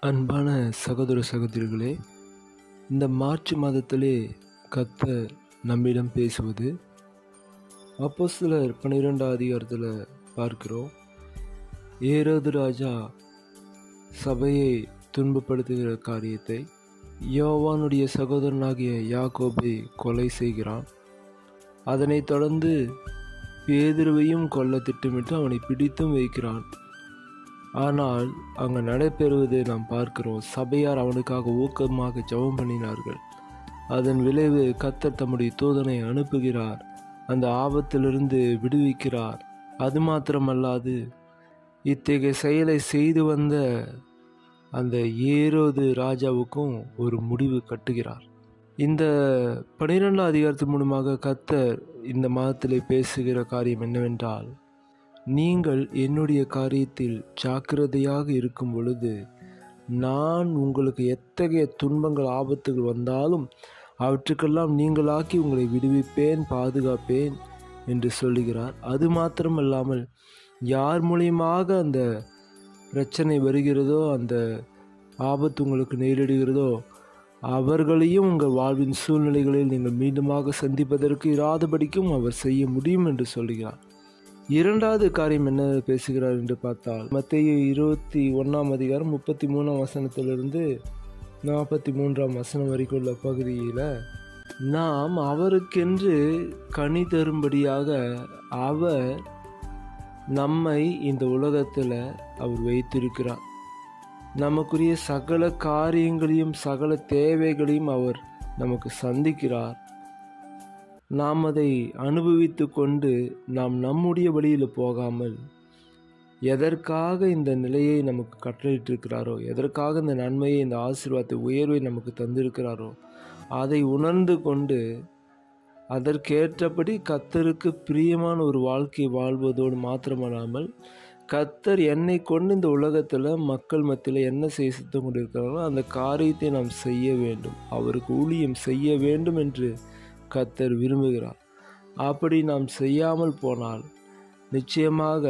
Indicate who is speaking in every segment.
Speaker 1: அன்பான சகோதர சகோதரிகளே இந்த மார்ச் மாதத்திலே கர்த்தர் நம்மிடம் பேசுவது அப்போ சிலர் பன்னிரெண்டாம் அதிகாரத்தில் பார்க்கிறோம் ஏரோது ராஜா சபையை துன்பப்படுத்துகிற காரியத்தை யோவானுடைய சகோதரனாகிய யாக்கோபை கொலை செய்கிறான் அதனைத் தொடர்ந்து பேதுருவையும் கொல்ல திட்டமிட்டு அவனை பிடித்தும் வைக்கிறான் ஆனால் அங்கே நடைபெறுவதை நாம் பார்க்கிறோம் சபையார் அவனுக்காக ஊக்கமாக ஜெபம் பண்ணினார்கள் அதன் விளைவு கத்தர் தம்முடைய தூதனை அனுப்புகிறார் அந்த ஆபத்திலிருந்து விடுவிக்கிறார் அது மாத்திரமல்லாது இத்தகைய செயலை செய்து வந்த அந்த ஏரோது ராஜாவுக்கும் ஒரு முடிவு கட்டுகிறார் இந்த பனிரெண்டாம் அதிகாரத்தின் மூலமாக கத்தர் இந்த மாதத்திலே பேசுகிற காரியம் என்னவென்றால் நீங்கள் என்னுடைய காரியத்தில் ஜாக்கிரதையாக இருக்கும் பொழுது நான் உங்களுக்கு எத்தகைய துன்பங்கள் ஆபத்துகள் வந்தாலும் அவற்றுக்கெல்லாம் நீங்களாக்கி உங்களை விடுவிப்பேன் பாதுகாப்பேன் என்று சொல்லுகிறார் அது மாத்திரமல்லாமல் யார் மூலியமாக அந்த பிரச்சனை வருகிறதோ அந்த ஆபத்து உங்களுக்கு நேரிடுகிறதோ அவர்களையும் உங்கள் வாழ்வின் சூழ்நிலைகளில் நீங்கள் மீண்டுமாக சந்திப்பதற்கு இராதபடிக்கும் அவர் செய்ய முடியும் என்று சொல்கிறார் இரண்டாவது காரியம் என்ன பேசுகிறார் என்று பார்த்தால் மத்திய இருபத்தி ஒன்றாம் அதிகாரம் முப்பத்தி மூணாம் வசனத்திலிருந்து நாற்பத்தி மூன்றாம் வசனம் வரைக்கும் உள்ள பகுதியில் நாம் அவருக்கென்று கனி தரும்படியாக அவர் நம்மை இந்த உலகத்தில் அவர் வைத்திருக்கிறார் நமக்குரிய சகல காரியங்களையும் சகல தேவைகளையும் அவர் நமக்கு சந்திக்கிறார் நாம் அதை அனுபவித்து கொண்டு நாம் நம்முடைய வழியில் போகாமல் எதற்காக இந்த நிலையை நமக்கு கட்டளையிட்டிருக்கிறாரோ எதற்காக இந்த நன்மையை இந்த ஆசீர்வாதத்தை உயர்வை நமக்கு தந்திருக்கிறாரோ அதை உணர்ந்து கொண்டு அதற்கேற்றபடி கத்தருக்கு பிரியமான ஒரு வாழ்க்கை வாழ்வதோடு மாத்திரமல்லாமல் கத்தர் என்னை கொண்டு இந்த உலகத்தில் மக்கள் மத்தியில் என்ன செய்ய சித்தம் கொண்டிருக்கிறாரோ அந்த காரியத்தை நாம் செய்ய வேண்டும் அவருக்கு ஊழியம் செய்ய வேண்டும் என்று கத்தர் விரும்புகிறார் அப்படி நாம் செய்யாமல் போனால் நிச்சயமாக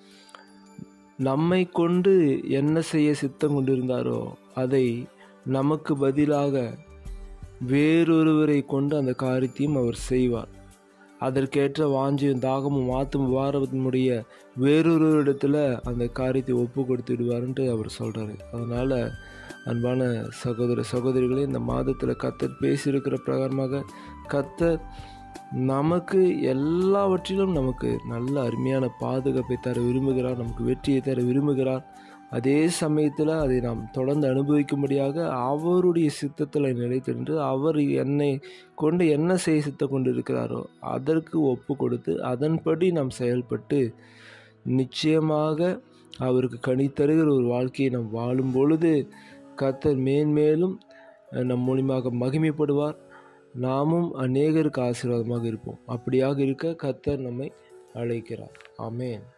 Speaker 1: நம்மை கொண்டு என்ன செய்ய சித்தம் கொண்டிருந்தாரோ அதை நமக்கு பதிலாக வேறொருவரை கொண்டு அந்த காரியத்தையும் அவர் செய்வார் அதற்கேற்ற வாஞ்சியும் தாகமும் ஆத்தும் வாரத்தினுடைய வேறொரு இடத்துல அந்த காரியத்தை ஒப்பு கொடுத்து விடுவார்ன்ட்டு அவர் சொல்கிறாரு அதனால் அன்பான சகோதர சகோதரிகளே இந்த மாதத்தில் கத்தர் பேசியிருக்கிற பிரகாரமாக கத்தர் நமக்கு எல்லாவற்றிலும் நமக்கு நல்ல அருமையான பாதுகாப்பை தர விரும்புகிறார் நமக்கு வெற்றியை தர விரும்புகிறார் அதே சமயத்தில் அதை நாம் தொடர்ந்து அனுபவிக்கும்படியாக அவருடைய சித்தத்தில் நிலைத்திருந்து அவர் என்னை கொண்டு என்ன செய்ய சித்தம் கொண்டு இருக்கிறாரோ அதற்கு ஒப்பு கொடுத்து அதன்படி நாம் செயல்பட்டு நிச்சயமாக அவருக்கு கனி தருகிற ஒரு வாழ்க்கையை நாம் வாழும் பொழுது கத்தர் மேன்மேலும் நம் மூலியமாக மகிமைப்படுவார் நாமும் அநேகருக்கு ஆசீர்வாதமாக இருப்போம் அப்படியாக இருக்க கத்தர் நம்மை அழைக்கிறார் ஆமேன்